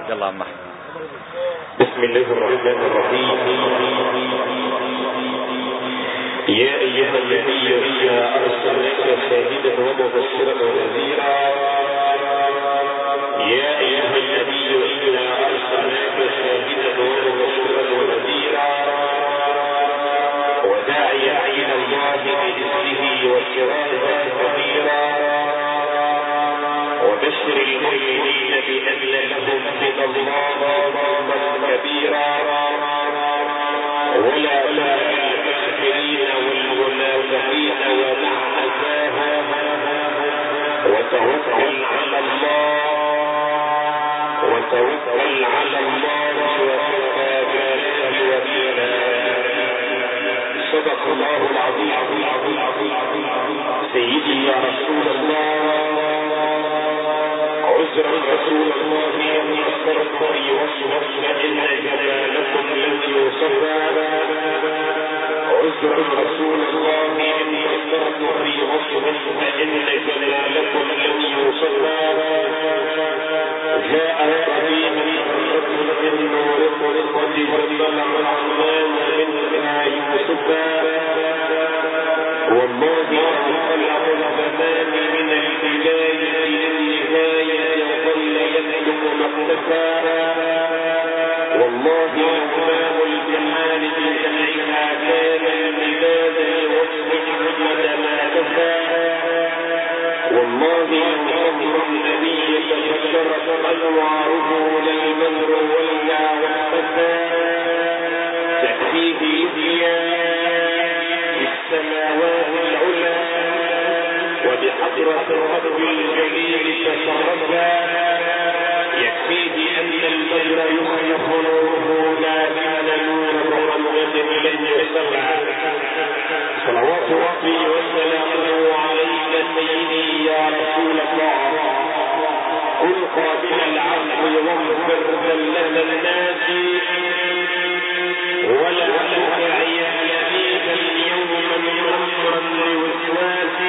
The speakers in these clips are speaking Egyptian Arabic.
يلا عم بسم الله الرحمن الرحيم يا أيها النبي إنا أرسلناك شاهدا ومبشرا ونذيرا يا أيها النبي إنا أرسلناك شاهدا ومبشرا ونذيرا وداعيا إلى الله بإذنه وسراجا كبيرا وبشر المؤمنين بأن لهم من الله فضلا كبيرا ولا تهن الكافرين والمنافقين ودع أذاهم وتوكل على الله وتوكل على الله وكفى بالله وكيلا صدق الله العظيم سيدي يا رسول الله عذرا رسول الله ان قصرت في وصف ان جمالكم لم يوصفا عذرا رسول الله ان قصرت في وصف ان جمالكم لم يوصفا جاء الطبيب من نوركم قد جمل الرحمن منها يوسفا والله لو خلق الزمان من البداية للنهاية ظل يسلك مقتفى والله إمام الجمال بجمعها كان المداد لوصف أحمد ما كفى والله ينصر النبي تبشرت أنواره للمدر ولا واختفى تكفيه إذيان في السماوات العلى وبحضرة الرب الجليل تشرفا يكفيه أن البدر يخلق نوره لكن نور محمد لن يسمع صلوات ربي وسلامه عليك سيدي يا رسول الله كن قابل العفو واغفر ذلة الناس ولا تطع يمينا يوما امرا لوسواس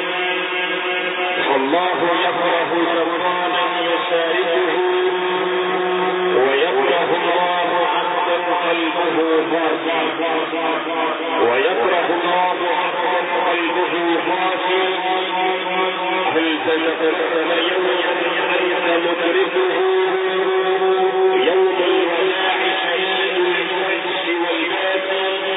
فالله يكره زمانا يشاركه ويكره الله عبدا قلبه فاسد ويكره الله عبدا قلبه فاسد هل تتكلم يوما انت مدركه يوم الوداع شديد الفرش والباب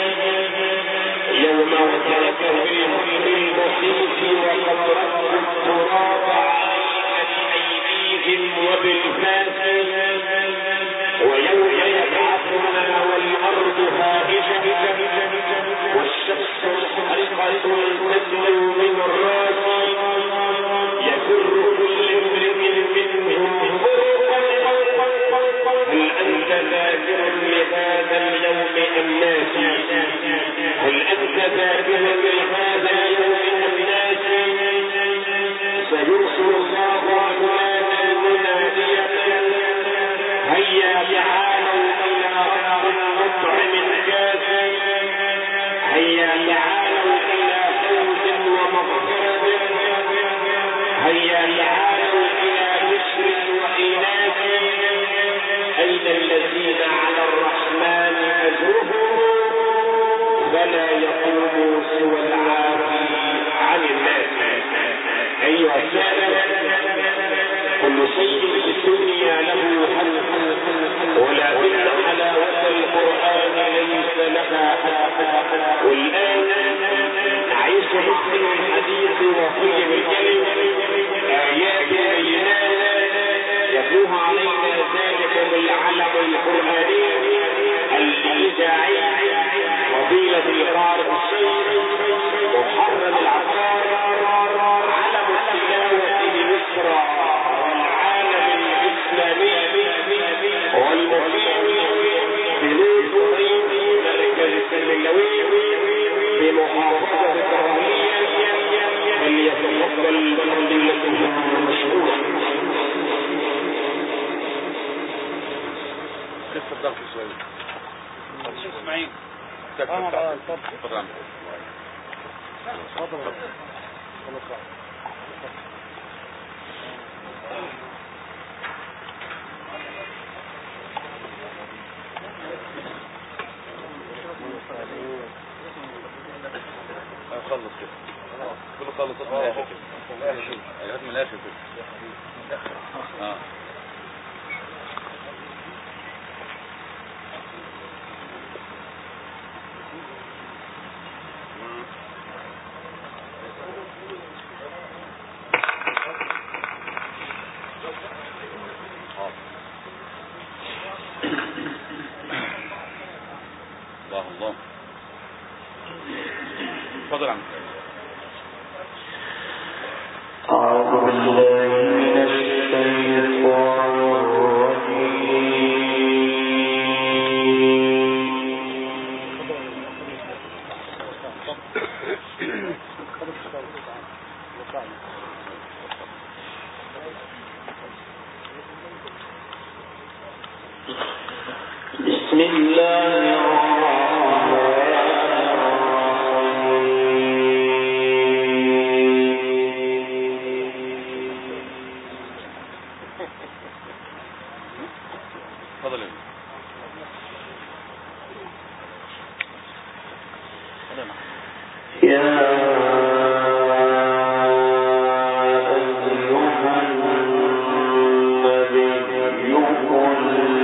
يوم وترك في الهم المحيط وقد ردوا التراب عليك بأيديهم وبالفاس ويوم يبعثنا والأرض هائجة والشمس محرقة تدنو من الراس يفر كل امرئ منهم هل أنت ذاكر لهذا اليوم أم ناسي هل أنت ذاكر لهذا اليوم أم ناسي سيرسل الله أهوانا منادية هيا تعالوا إلى رب مطعم كافي هيا تعالوا إلى فوز ومغفرة هيا تعالوا إلى بشر وإناث أين الذين على الرحمن أجرهم فلا يقوم سوى العافي عن الناس أيها السادة كل شيء في الدنيا له حل ولكن حلاوة القرآن ليس لها حل والآن نعيش مسلم الحديث وقيم الكلم آيات بينات يتلوها علينا ذلك العلم القرآني الإذاعي فضيلة القارئ الشيخ محرم العطار علم التلاوة بمصر والعالم الإسلامي والمقيم بنور مركز السلمي بمحافظة الرهية فليتفضل فضيلته مشكورا لسه الضغط شوية شيخ اسماعيل تفضل خلص كده كله خلص من الاخر كده ايوه هات من الاخر كده اه الله الله اتفضل يا عم أعوذ بالله من الشيطان الرجيم بسم الله الرحمن الرحيم اتفضل يا ابني. اتفضل يا عم. يا أيها النبي قل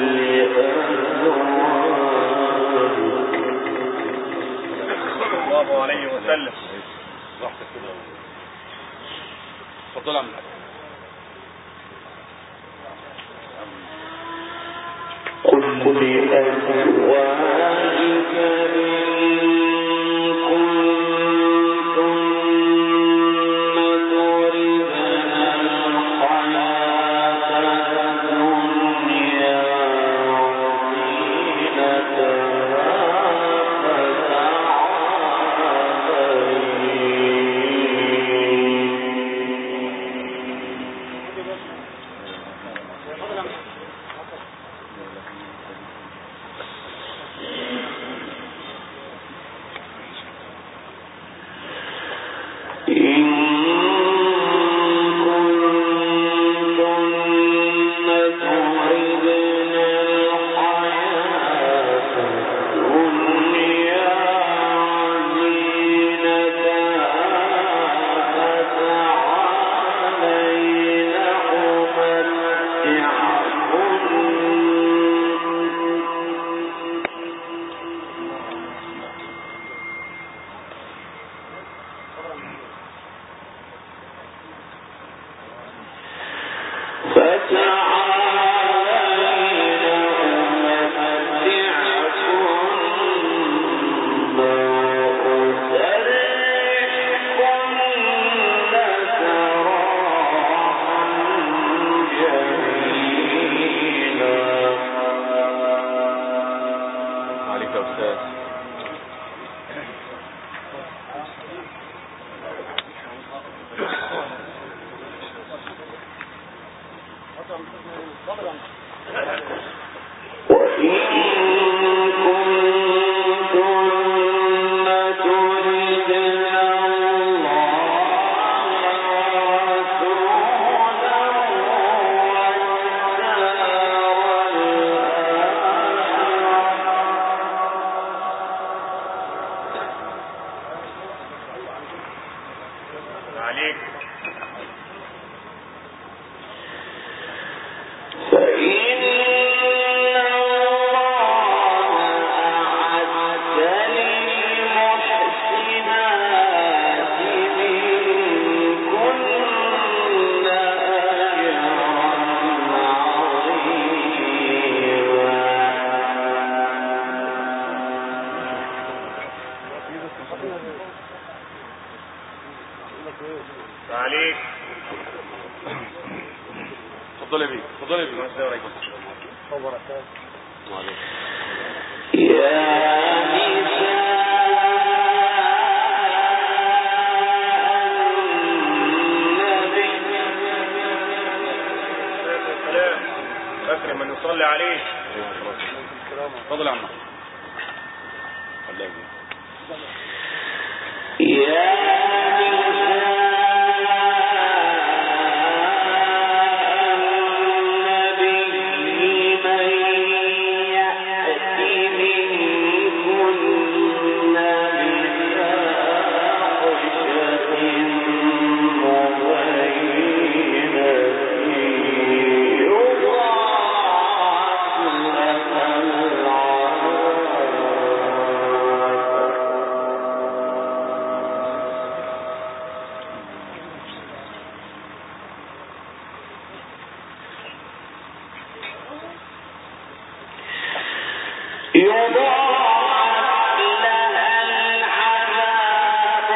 لأزواجك الله عليه وسلم براحتك كده اتفضل يا عم الحاج. قل لأزواجك إن كنتن تردن الحياة الدنيا وزينتها فتعالين إن كنتن تردن الحياة الدنيا وزينتها فتعالين أمتعكن فتعالين أمتعكن وأسرحكن سراحا جميلا عليك يا استاذ وإن كنتن تردن الله ورسوله والدار عليك فإن الله أعد للمحسنات منكن أجرا عظيما عليك اتفضل يا بيه اتفضل يا بيه يا سلام فاكر من يصلي عليه اتفضل يا عم الله يبارك. يا نساء يضاعف لها العذاب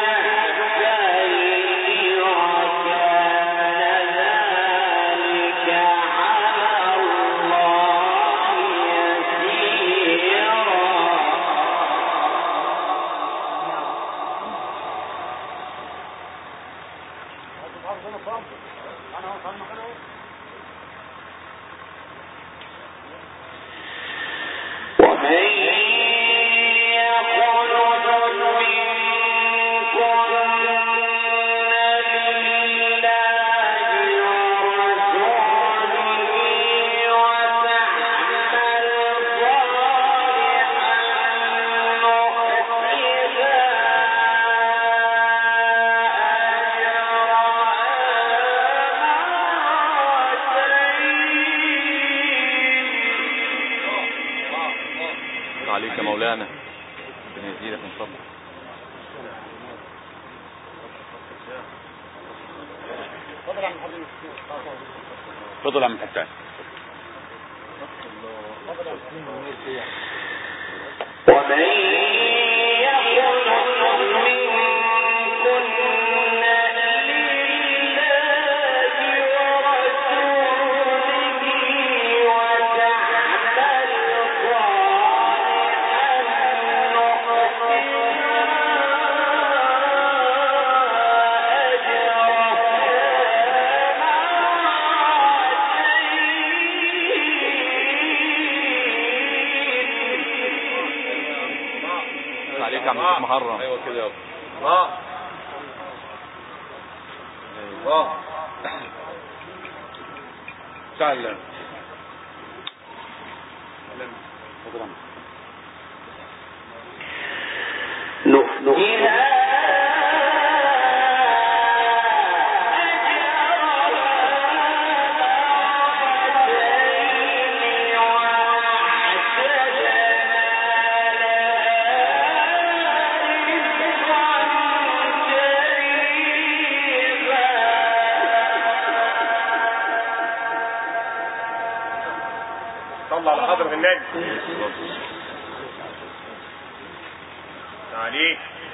ضعفين وكان ذلك على الله يسيرا ومن يقنط منكن لله ورسوله وتعمل صالحا نؤتها أجرها عليك يا مولانا ربنا يزيدك من فضلك اتفضل يا عم الحسان ومن يقنط منكن لله ورسوله وتعمل صالحا نؤتها أجرها عليك يا عم الشيخ محرم ايوه كده يابا الله الله تعال اتفضل يا عم. نؤتها صلى على حضرة النبي عليك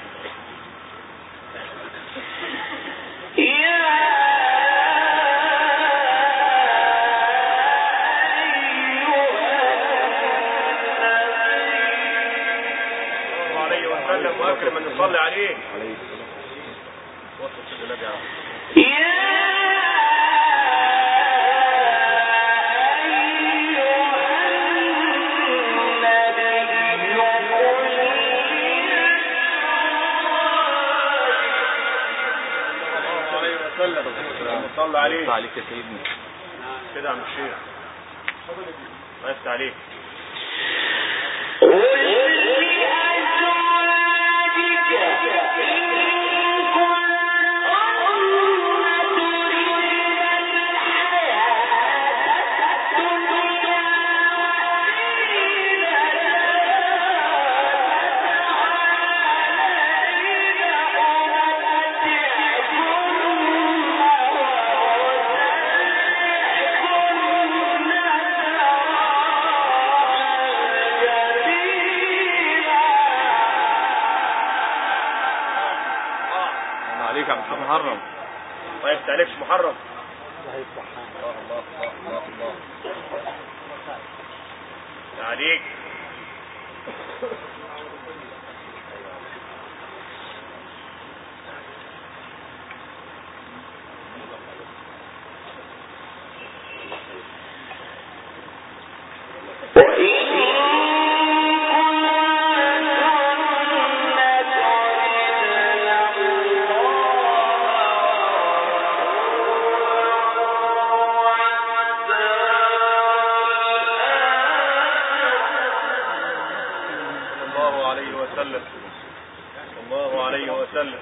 صلى الله عليه وسلم واكرم من يصلي عليه وصل سيدنا النبي يا عم. صلى الله عليه وسلم صلى عليه الله عليك يا سيدنا كده يا عم الشيخ عرفت عليك الله عليك يا عم الشيخ محرم طيب تعليقش محرم الله الله الله الله الله عليك صلى الله عليه وسلم صلى الله عليه وسلم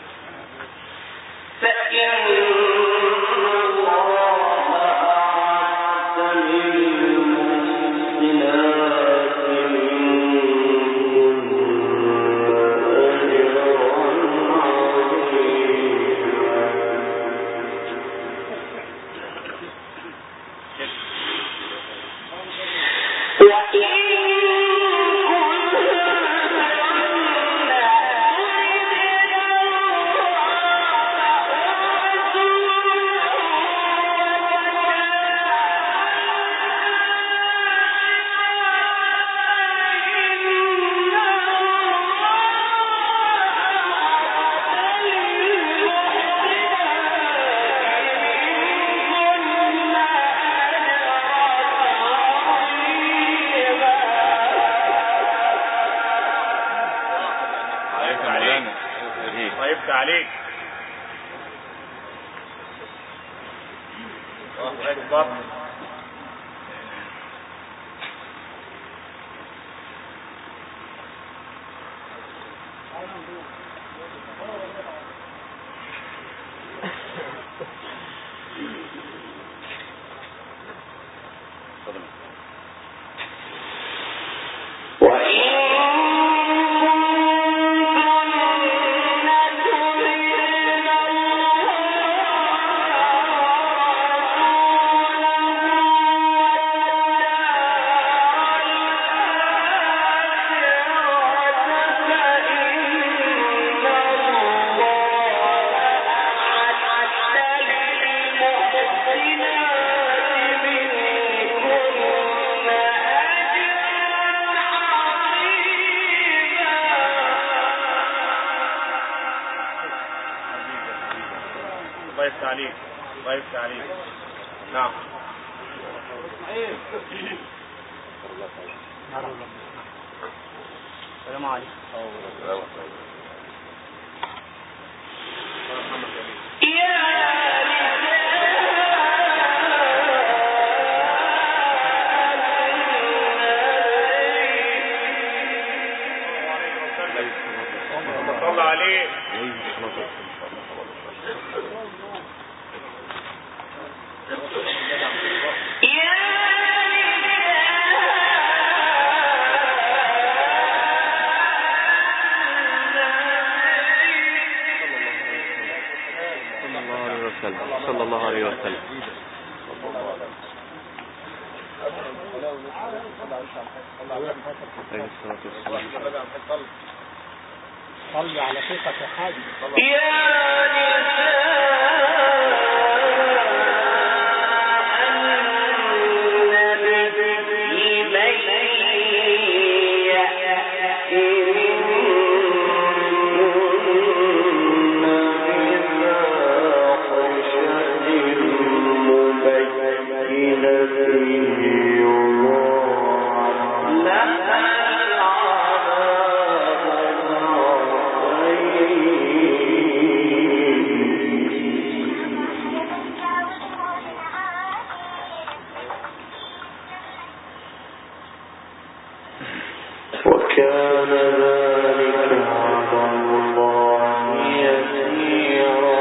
وإن يفتح عليك الله اكبر الله يفتح عليك الله يفتح عليك نعم السلام عليكم صلى عليه صلى الله عليه وسلم صلى الله عليه وسلم عليه الصلاة والسلام صلي على ثقة حاجة وكان ذلك على الله يسيرا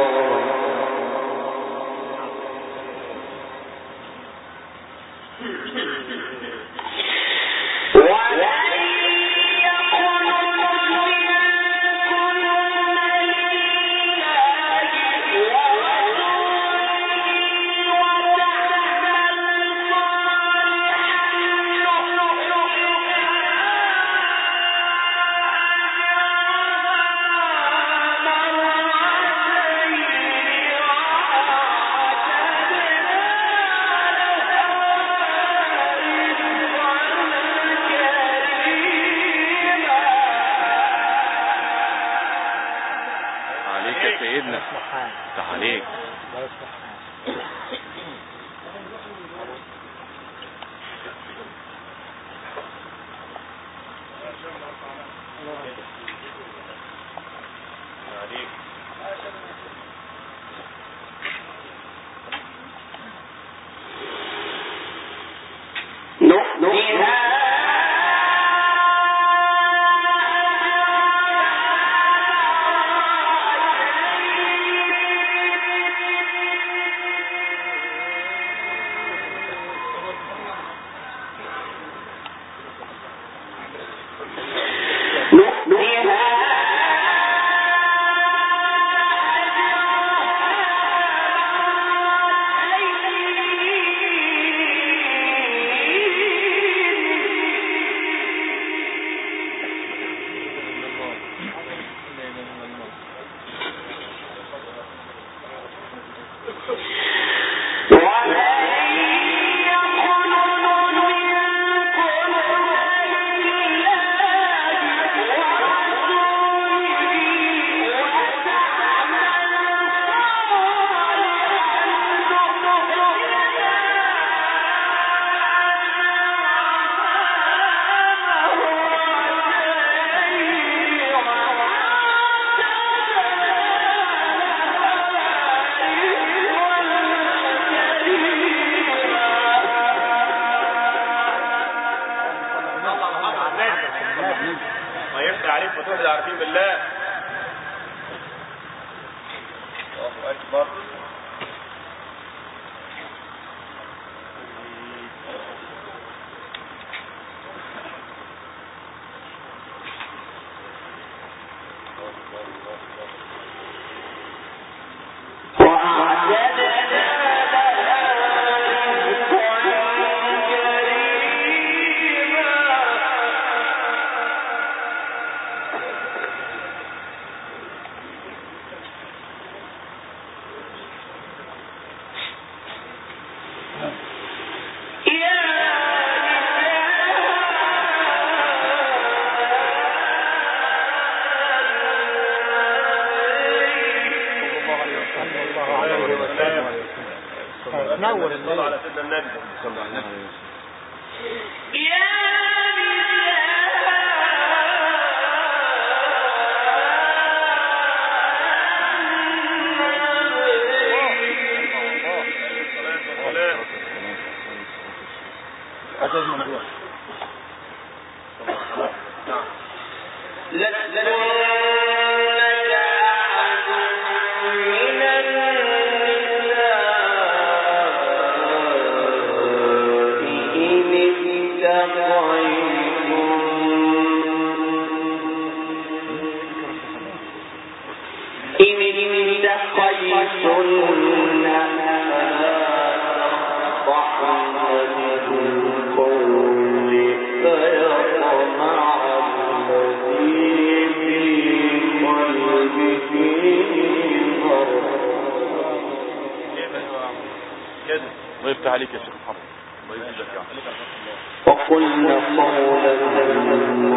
عليك يا سيدنا سبحان افتح عليك الله سبحان عليك نحن عليك فتوح العارفين بالله الله اكبر صلى الله عليه وسلم نور صلى الليل على سيدنا النبي صلى الله عليه وسلم الصلاة والسلام عزيز ممدوح نعم كده الله يفتح عليك يا شيخ محمد الله يزيدك يا عم وقلنا قولا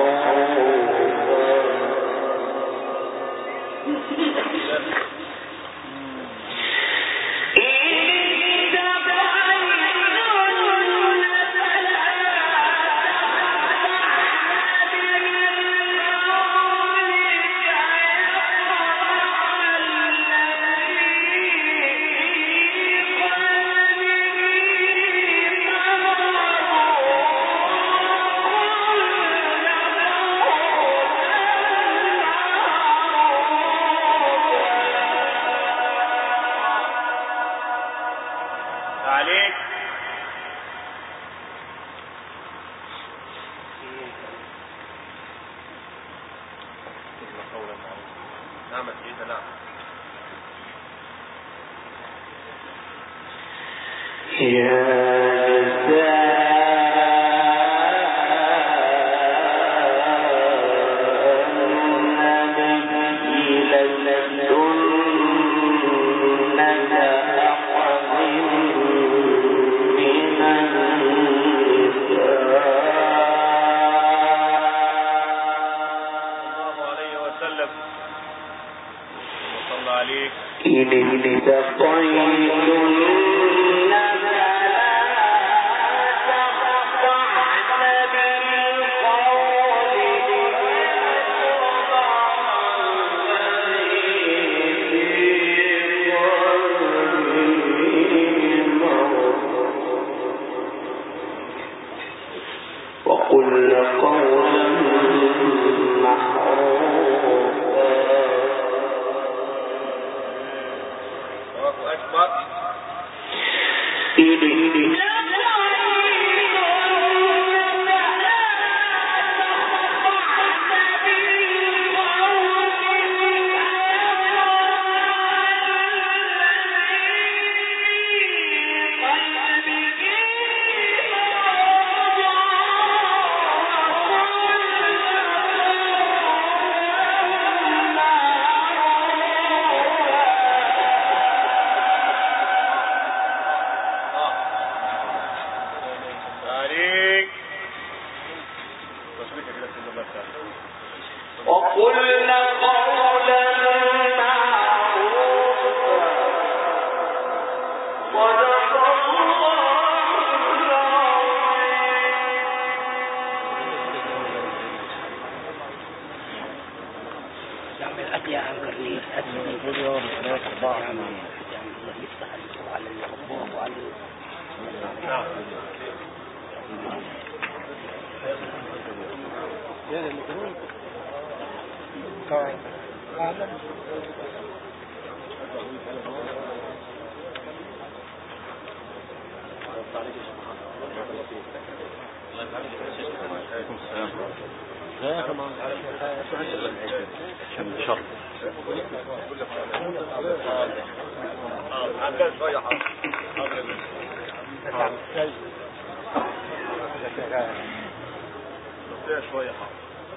عليك نعم يا سيدنا نعم الله عليه وسلم صلى عليك وقل قولا محروفا الله اكبر عليك تصديق كده سيدنا الله تعالى وقلنا قولا معروفا صدق الله يعمل أدية عن كرنيه أدية يوم ثلاث أربعة الله يفتح عليه وعلى الله وعلى نعم طيب أهلا عليكم السلام عشان شرط عندنا شوية حاضر عندنا شوية حاضر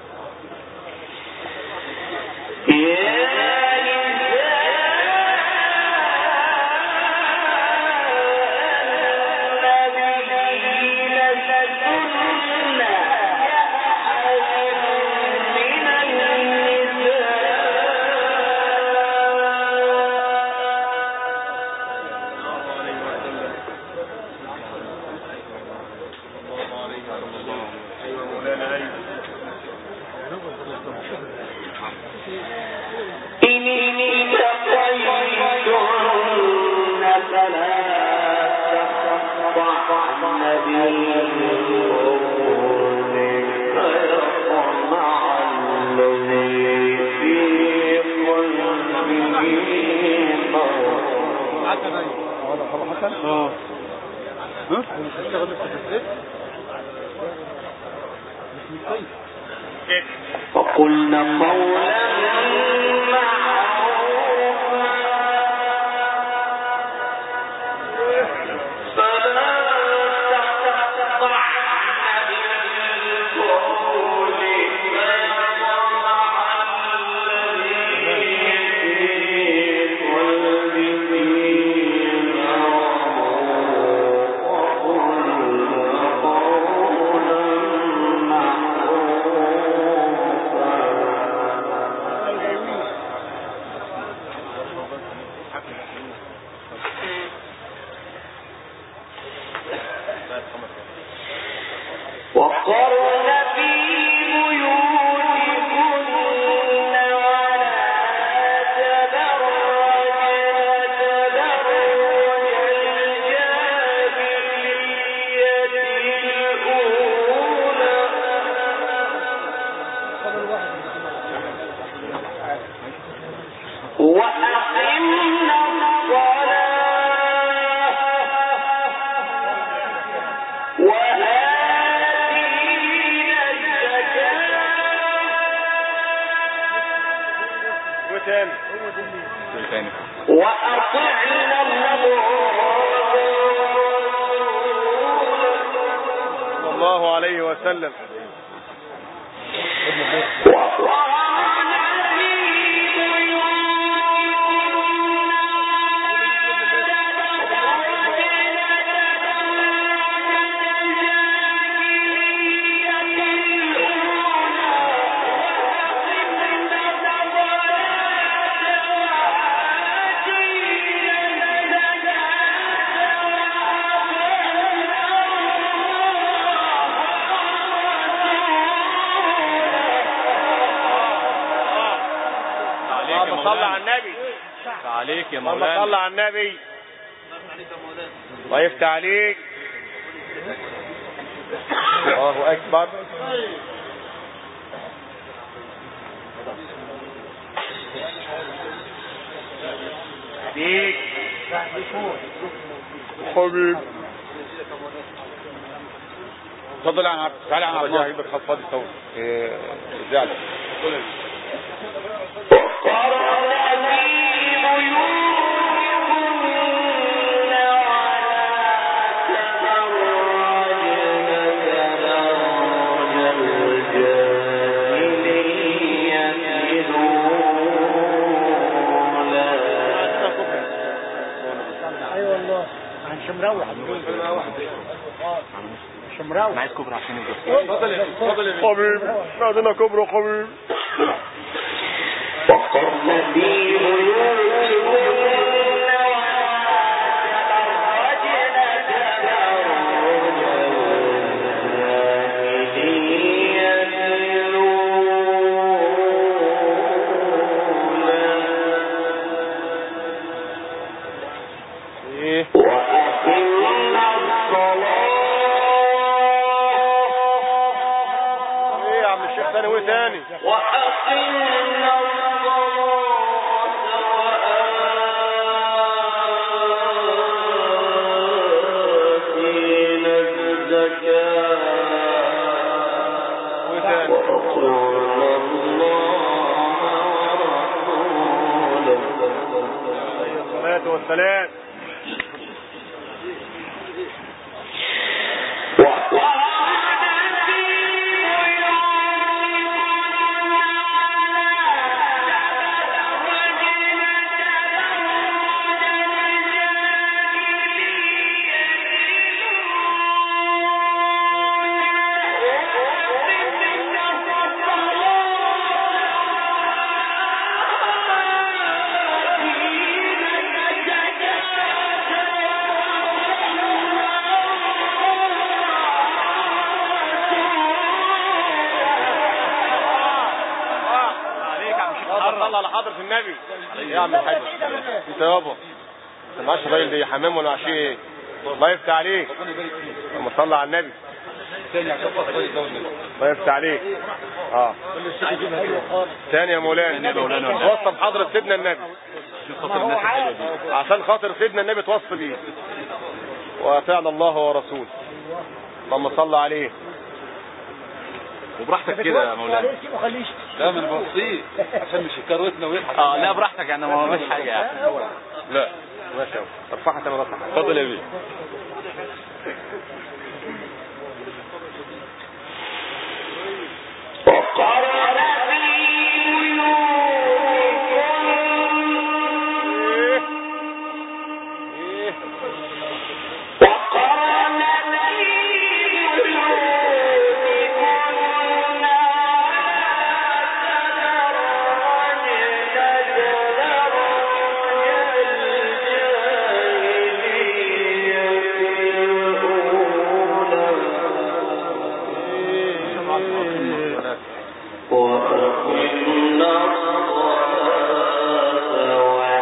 ايوه مولانا ايوه ولا صراحة اه اشتغل لسه في الزيت وقلنا قولا معروفا فلا تقطعن بالقول فيطمع الذي في قلبه مرض وقلنا قولا معروفا وقرن في بيوتكن ولا تبرجن تبرج الجاهلية الأولى وأقمنا الصلاة وآتينا الزكاة وتاني تاني وأطعنا الله صلى الله عليه وسلم وقرن في عليك يا اللهم صل على مولانا النبي عليك يا اللهم مولانا صل على النبي الله يفتح عليك الله اكبر عليك حبيب اتفضل يا عم تعالى يا عم عبد الله جاهبك خفاض الصوت زعلك وقرن في بيوتكن ولا تبرجن تبرج الجاهلية الأولى اي والله مش مروح مش مروح انا عايز كوبري عشان يبقى اتفضل يا اتفضل يا حبيب عندنا كبر يا حبيب وقرن في بيوتكن ولا تبرجن تبرج الجاهلية الأولى ايه وأقمنا الصلاة ايه يا عم الشيخ تاني وايه تاني وأقمنا الصلاة وآتينا الزكاة وايه تاني وأطعنا الله ورسوله الصلاة والسلام عليك يا عم شيخ صلى على حضرة النبي يا عم الحاج انت يابا انت معاش الراجل ده حمام ولا عشيه ايه الله يفتح عليك اللهم صل على النبي الله يفتح عليك اه ثاني يا مولانا وصف حضرة سيدنا النبي عشان خاطر سيدنا النبي توصي بيه واطعنا الله ورسوله اللهم صل عليه وبراحتك كده يا مولانا سيبه خليه يشتغل. لا من بسيط عشان مش يكروتنا ويضحك اه لا براحتك يعني ما مش حاجه يعني لا ماشي يا أبو. ارفعها تاني راسك اتفضل يا بيه وقرن في ايه ايه وقرن في بيوتكن وأقمنا الصلاة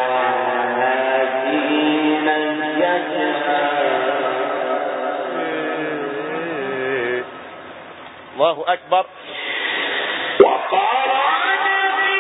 وآتينا الزكاة الله اكبر وقرن في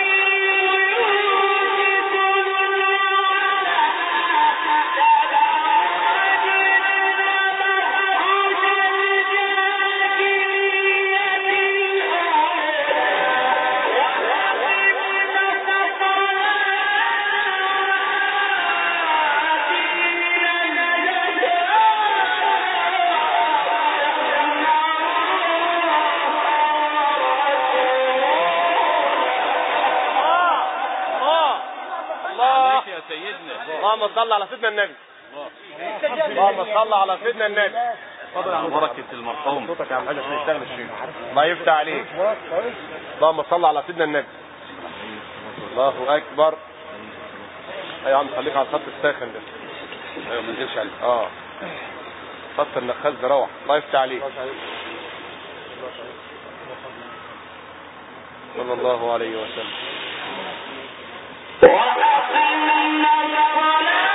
الله الله يا سيدنا اللهم صل على سيدنا النبي اللهم صل على سيدنا النبي اتفضل يا عم بركة المرحوم صوتك يا عم حاج عشان يشتغل الشيخ الله يفتح عليك اللهم صل على سيدنا النبي الله اكبر ايوه يا عم خليك على الخط الساخن ده ايوه ما نزلش عليه اه خط النخاز ده روح الله يفتح عليك صلى الله عليه وسلم وأقمنا الصلاة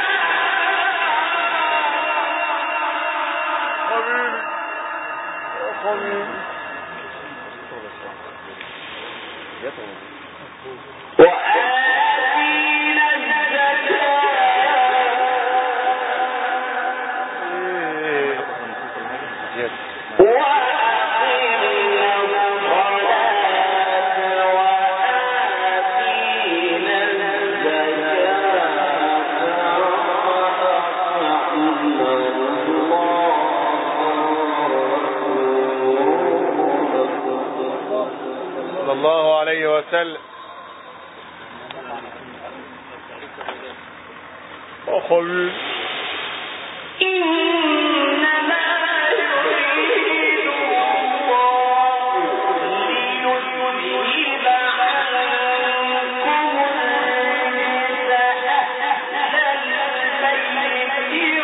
وآتينا الزكاة وأقمنا الصلاة وآتينا صلى الله عليه وسلم أخوي إنما يريد الله ليذهب عنكم الرجس أهل البيت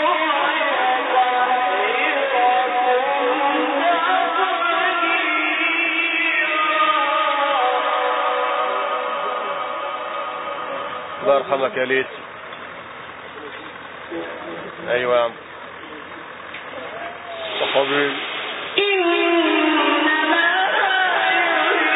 ويطهركم الله يرحمك يا ليت ايوه يا عم أخوي إنما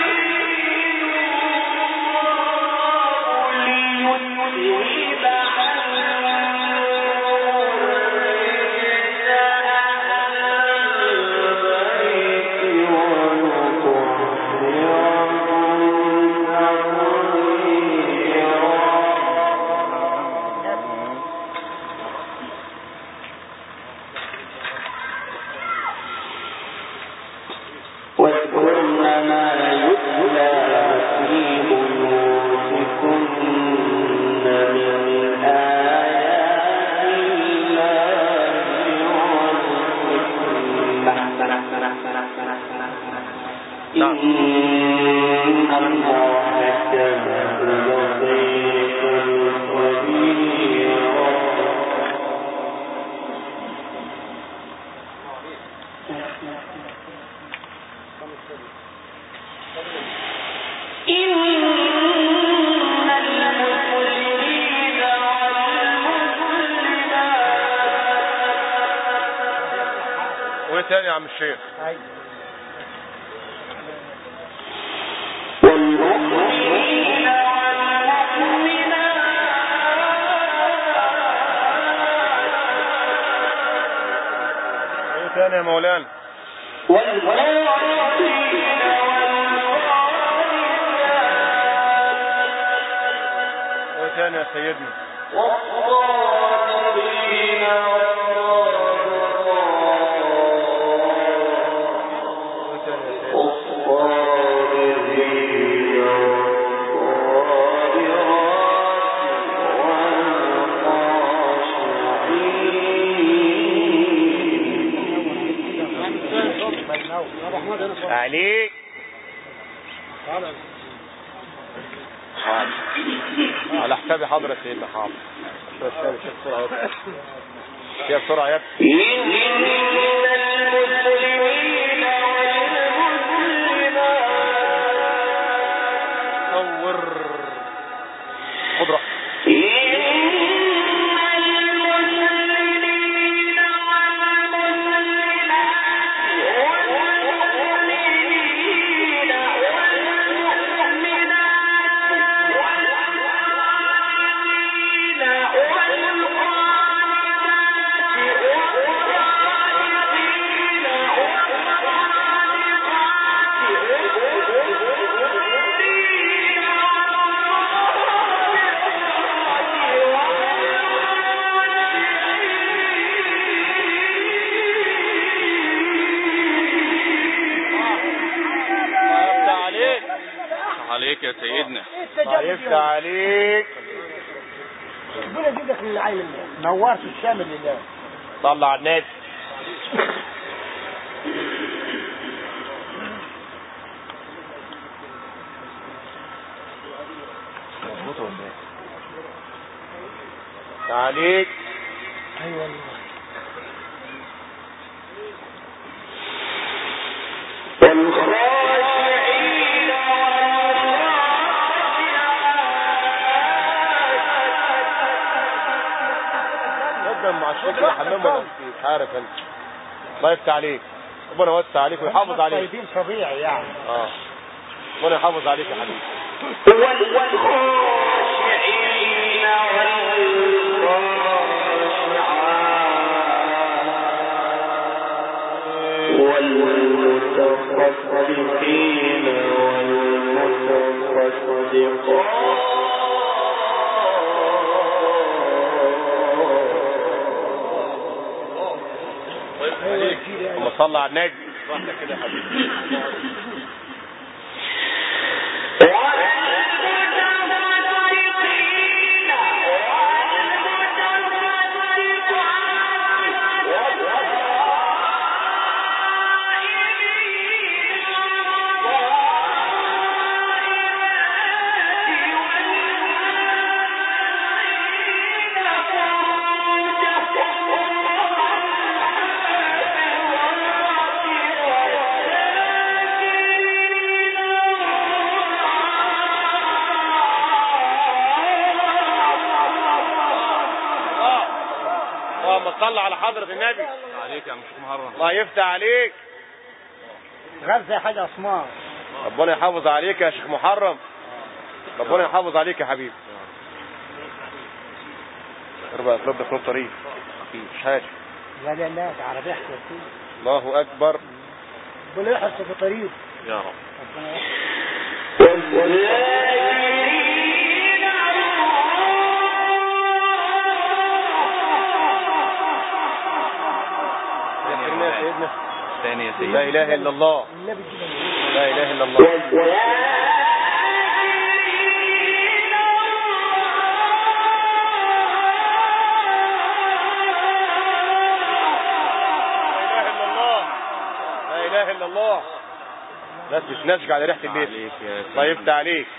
نعم إن الله كان لطيفا خبيرا إن المسلمين والمسلمات وايه تاني يا عم الشيخ والمؤمنين والمؤمنات ايه تاني يا مولانا والقانتين والقانتات وايه تاني يا سيدنا والصادقين والصادقات والصابرين والصابرات عليك على حسابي حاضر يا سيدنا حاضر شوية ثاني شوية بسرعة يا ابني. شوية بسرعة يا ابني. إن المسلمين والمسلمات نور خد راحتك إن المسلمين والمسلمات والمؤمنين والمؤمنات والقانتين الله يفتح عليك عليك يا سيدنا الله يفتح عليك ربنا يجيبك من العين الله نورت الشامل لله طلع الناس عليك ايوه والله والخاشعين جدا مع الشيخ يا حمام ولا مش عارف انت الله يفتح عليك ربنا يوسع عليك ويحافظ عليك طيبين طبيعي يعني اه ربنا يحافظ عليك يا حبيبي والخاشعين والخاشعات والمتصدقين والمتصدقات اللهم صل على النبي راحتك كده يا حبيبي اه اللهم صل على حضرة النبي عليك يا عم شيخ محرم الله يفتح عليك غزة حاجة اسمار ربنا يحافظ عليك يا شيخ محرم ربنا يحافظ عليك يا حبيبي اربع اطلب لك طريق مفيش حاجة لا لا لا ده عربية احتياطية الله اكبر ربنا يحرص في طريق يا رب ربنا يحرص ثاني ذكرنا يا يا مولانا. سيدنا ثاني يا لا سيدنا اله الا الله النبي جدا لا اله الا الله لا اله الا الله لا اله الا الله ناس مش ناشجة على ريحة البيت عليك يا الله يفتح عليك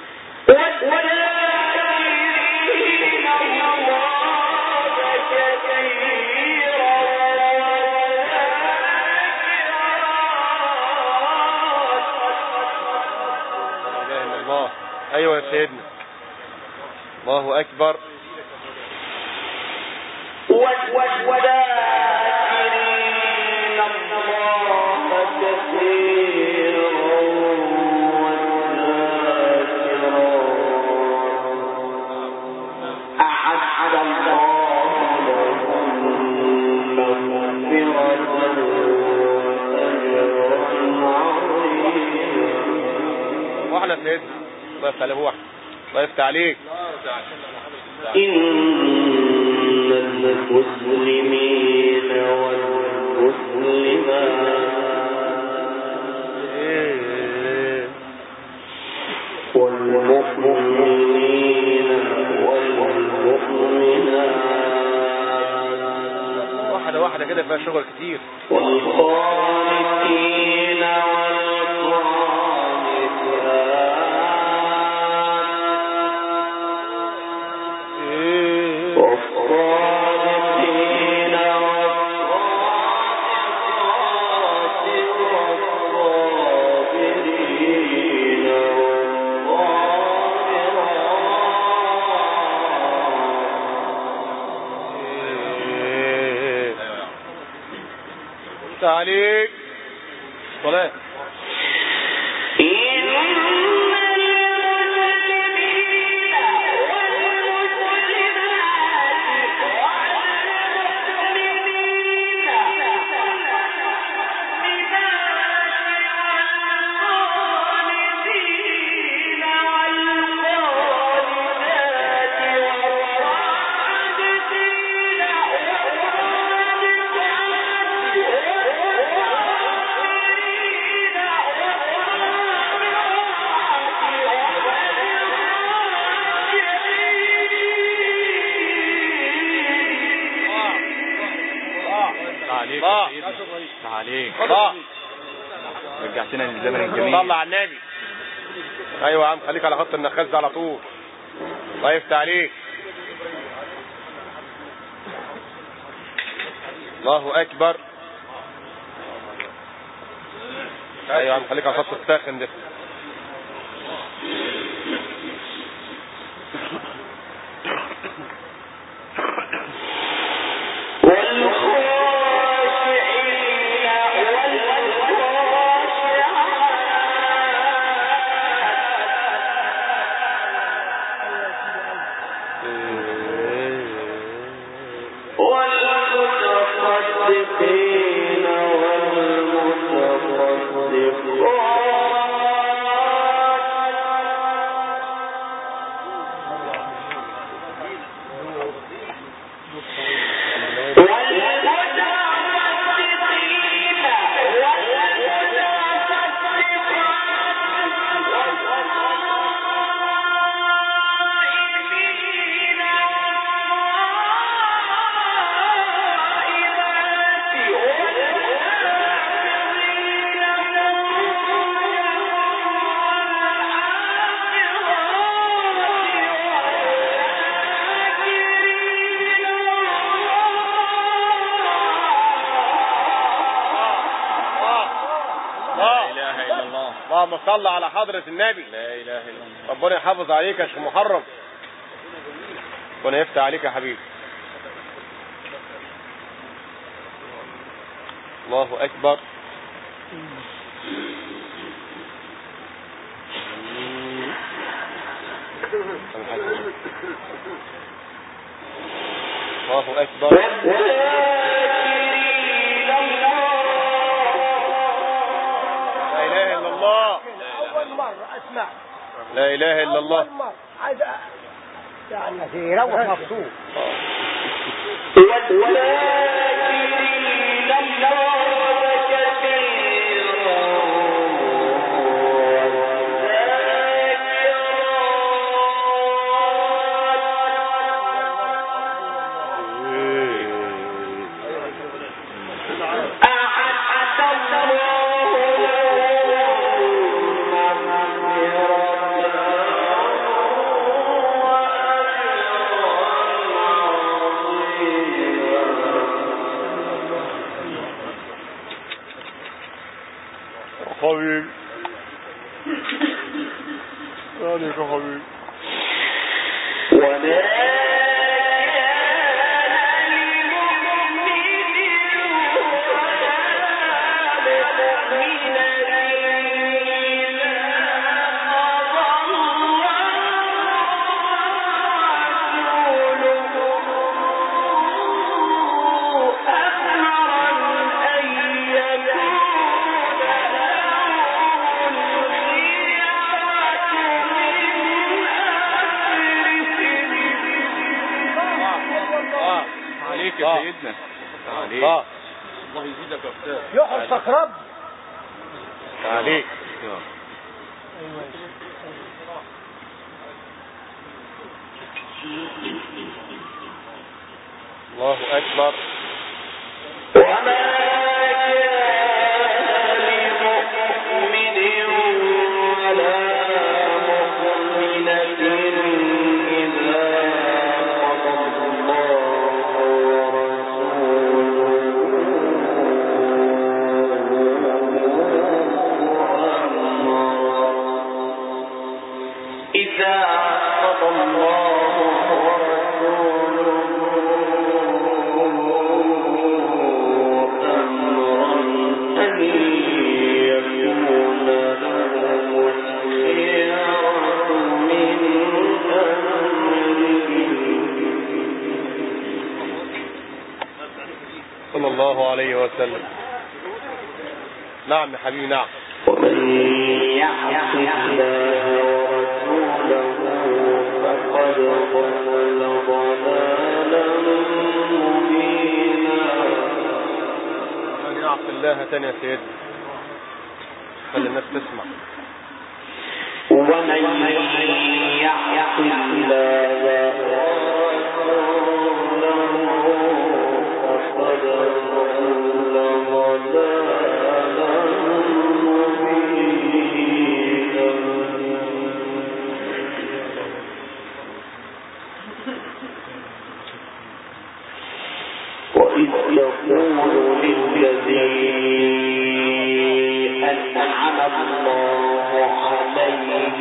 لا اله الا الله ايوه يا سيدنا الله اكبر واحنا سيدنا الله يفتح عليه واحد الله يفتح عليك إن المسلمين والمسلمات والمؤمنين والمؤمنات واحدة واحدة كده فيها شغل كتير والقانتين والقانتات والصادقين والصادقات والصابرين والصابرات يفتح عليك صلاة إن المسلمين والمسلمات والمؤمنين والقانتين والقانتات والصادقين عليك الله. يا سيدنا عليك الله رجعتنا للزمن الجميل صلى على النبي ايوه يا عم خليك على خط النخاز ده على طول الله يفتح عليك الله اكبر ايوه يا عم خليك على خط الساخن ده والخاشعين والمتصدقين الله لا اله الا الله اللهم صل على حضرة النبي لا اله الا الله ربنا يحافظ عليك يا شيخ محرم ربنا يفتح عليك يا حبيبي الله اكبر الله اكبر لا اله الا الله أول مرة أسمع لا اله الا الله أول مرة عايز أ- يعني يروح مبسوط أعد الله حبيبي عليك يا حبيبي وما عليك يا سيدنا عليك اه الله يزيدك يا استاذ يحرسك رب عليك الله اكبر وما كان لمؤمن ولا مؤمنة إذا قضى الله ورسوله إذا قضى الله ورسوله أمرا أن يكون لهم الخيرة من أمرهم صلى الله عليه وسلم نعم يا حبيبي نعم ومن يعص الله ورسوله فقد ضل ضلالا مبينا من يعصي الله تاني يا سيدنا خلي الناس تسمع ومن يعص الله ورسوله فقد ضل ضلالا مبينا وإذ يقول للذي أنعم الله عليه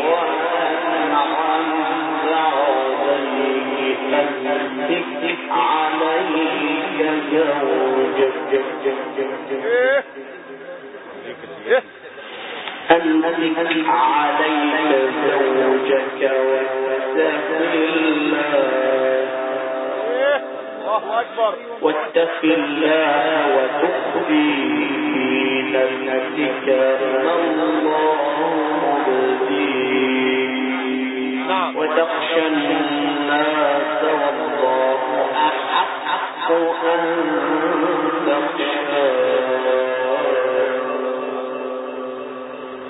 وأنعمت عليه أمسك عليك زوجك ايه ايه أمسك عليك زوجك واتق الله ايه الله اكبر واتق الله وتخفي في نفسك ما الله مبديه نعم وتخشى الناس والله أحق أن تخشى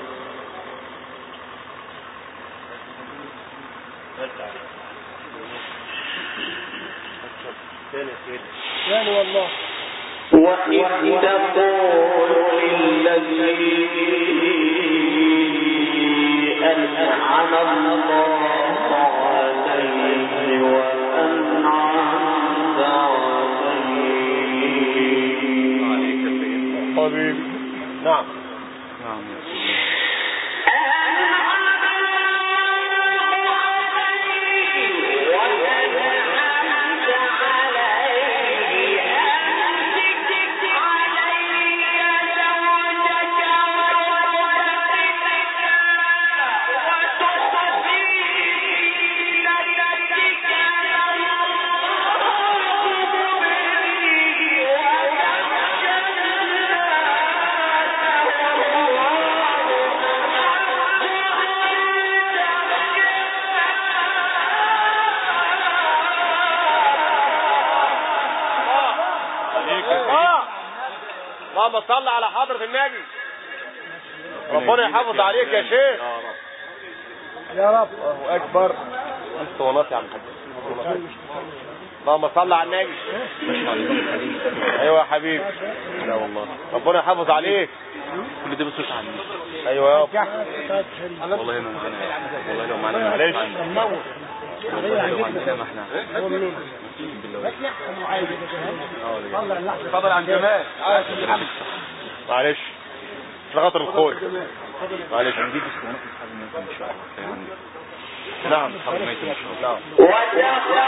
تاني يا سيدنا يعني والله وإذ تقول للذي أنعم الله عليه وأنعمت عليه عليك يا سيدنا حبيبي نعم نعم يا سيدنا عليك يا سيدنا اه اللهم صل على حضرة النبي ربنا يحافظ عليك يا شيخ يا رب يا رب الله اكبر اسطوانات يا عم الحاج اللهم صل على النبي مش على النبي الحديث ايوه يا حبيبي لا والله ربنا يحافظ عليك كل ده بصوت عني ايوه يا والله ما معانا والله لو معانا معلش. منور والله لو عندنا ما احنا هو منين اقسم بالله طلع اللحظة اتفضل عن جمال معلش عشان خاطر الخوي معلش هنجيب اسطوانات اصحاب الميت ان شاء الله يعني نعم اصحاب الميت ان شاء الله نعم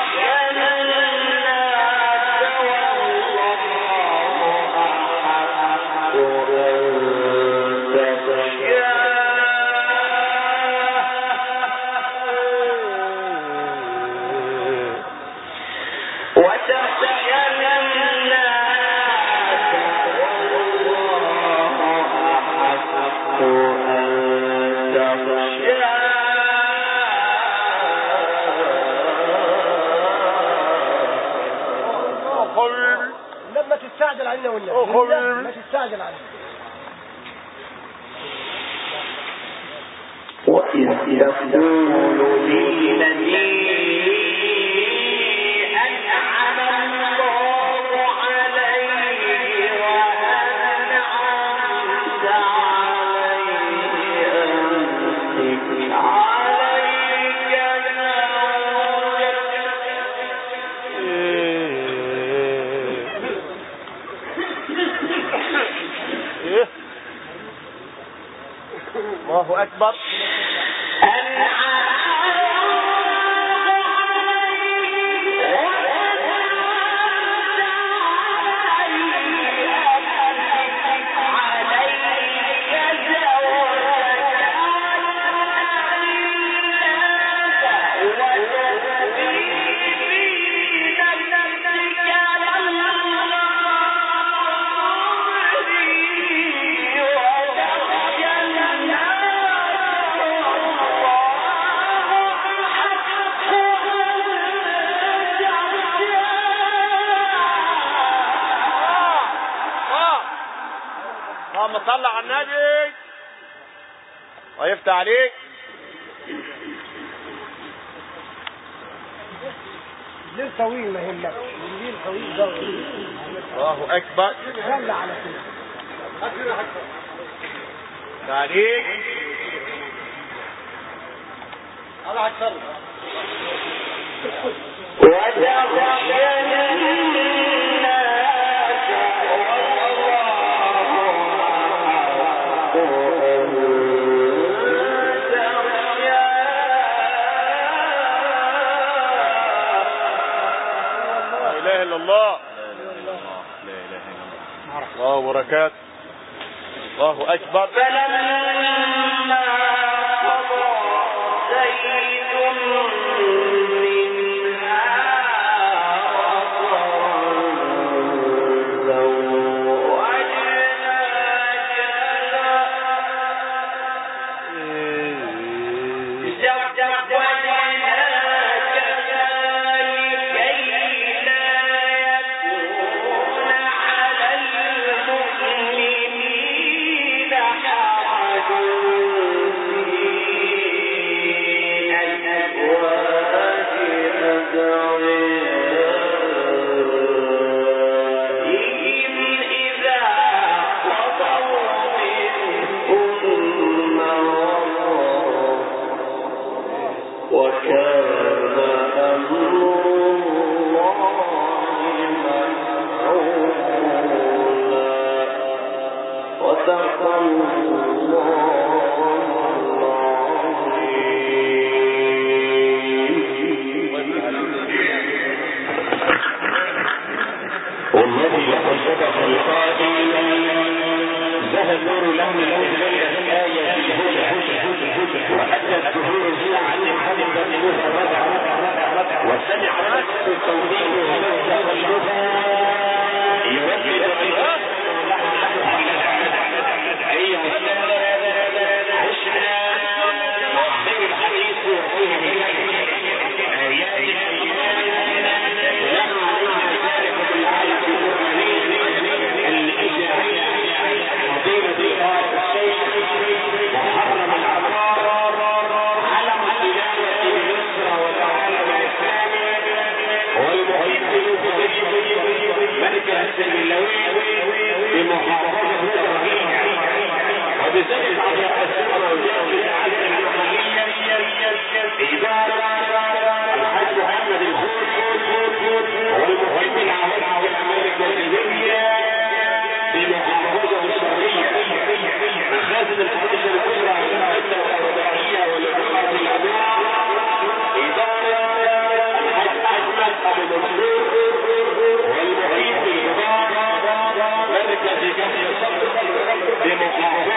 لما تستعجل علينا والنبي أخوي. بالله ما تستعجل علينا وإذ تقول للذي أنعم الله عليه وأنعمت عليه أمسك عليك ايه الله اكبر آه. اللهم صل على النبي ويفتح عليك الليل طويل ما يهمكش الليل طويل ده الله اكبر صلى على كده عليك لا اله الا الله لا اله الا الله لا اله الا الله الله وبركاته الله اكبر فلما قضى زيد منها وطرا وكان أمر الله مفعولا وصدق والذي لقد صدق القائل ذهب نور له من الآية الهدى وأتى الظهور ساعة حمدا مفردا وسمع نفس التوحيد وموت قلبها يردد أيها السادة عشنا مع خير الحديث وخير آيات لما علمنا ذلك بالعالم القرآني الإجابة فضيلة القائد الشيخ وحرم العقار علم التلاوة بمصر وتعالى الإسلام والمحيط ملك السلملاوي بمحافظة التوحيد وبذلك على السنة والجامعة على المحلية إدارة الحاج محمد الخوف والمحيط العام الأمريكا الجنوبية بمحافظة الشرقية مسجد الفاتحة الكبرى والمؤسسة الرباعية والعلوم العلوم إدارة الحاج أحمد أبو منصور والمحيط الإدارة مركز كفر صدر بمحافظة